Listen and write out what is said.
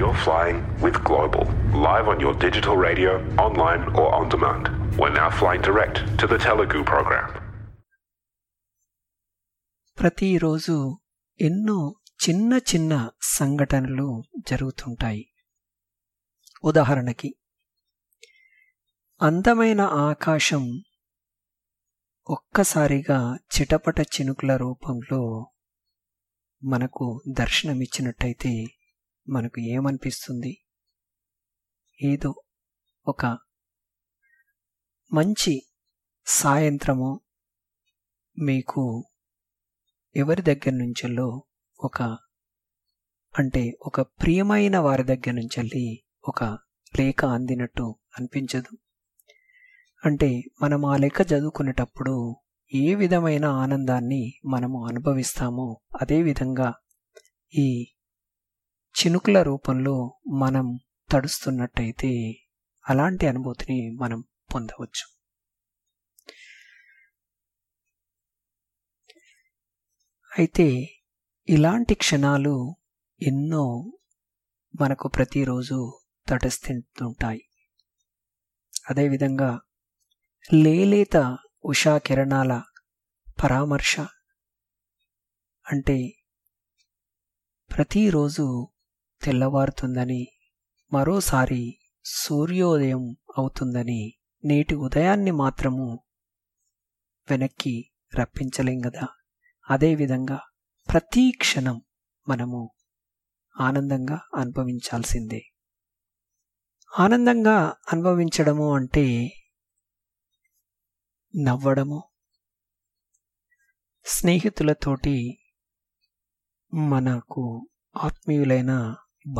You're flying with Global, live on your digital radio, online or on demand. We're now flying direct to the Telugu program. ప్రతిరోజు ఎన్నో చిన్న చిన్న సంఘటనలు జరుగుతుంటాయి ఉదాహరణకి అందమైన ఆకాశం ఒక్కసారిగా చిటపట చినుకుల రూపంలో మనకు దర్శనమిచ్చినట్టయితే మనకు ఏమనిపిస్తుంది ఏదో ఒక మంచి సాయంత్రము మీకు ఎవరి దగ్గర నుంచెల్లో ఒక అంటే ఒక ప్రియమైన వారి దగ్గర నుంచి ఒక లేఖ అందినట్టు అనిపించదు అంటే మనం ఆ లెక్క చదువుకునేటప్పుడు ఏ విధమైన ఆనందాన్ని మనము అనుభవిస్తామో అదే విధంగా ఈ చినుకుల రూపంలో మనం తడుస్తున్నట్టయితే అలాంటి అనుభూతిని మనం పొందవచ్చు అయితే ఇలాంటి క్షణాలు ఎన్నో మనకు ప్రతిరోజు తటస్థిస్తుంటాయి అదేవిధంగా లేలేత ఉషా కిరణాల పరామర్శ అంటే ప్రతిరోజు తెల్లవారుతుందని మరోసారి సూర్యోదయం అవుతుందని నేటి ఉదయాన్ని మాత్రము వెనక్కి రప్పించలేం కదా అదేవిధంగా ప్రతి క్షణం మనము ఆనందంగా అనుభవించాల్సిందే ఆనందంగా అనుభవించడము అంటే నవ్వడము స్నేహితులతోటి మనకు ఆత్మీయులైన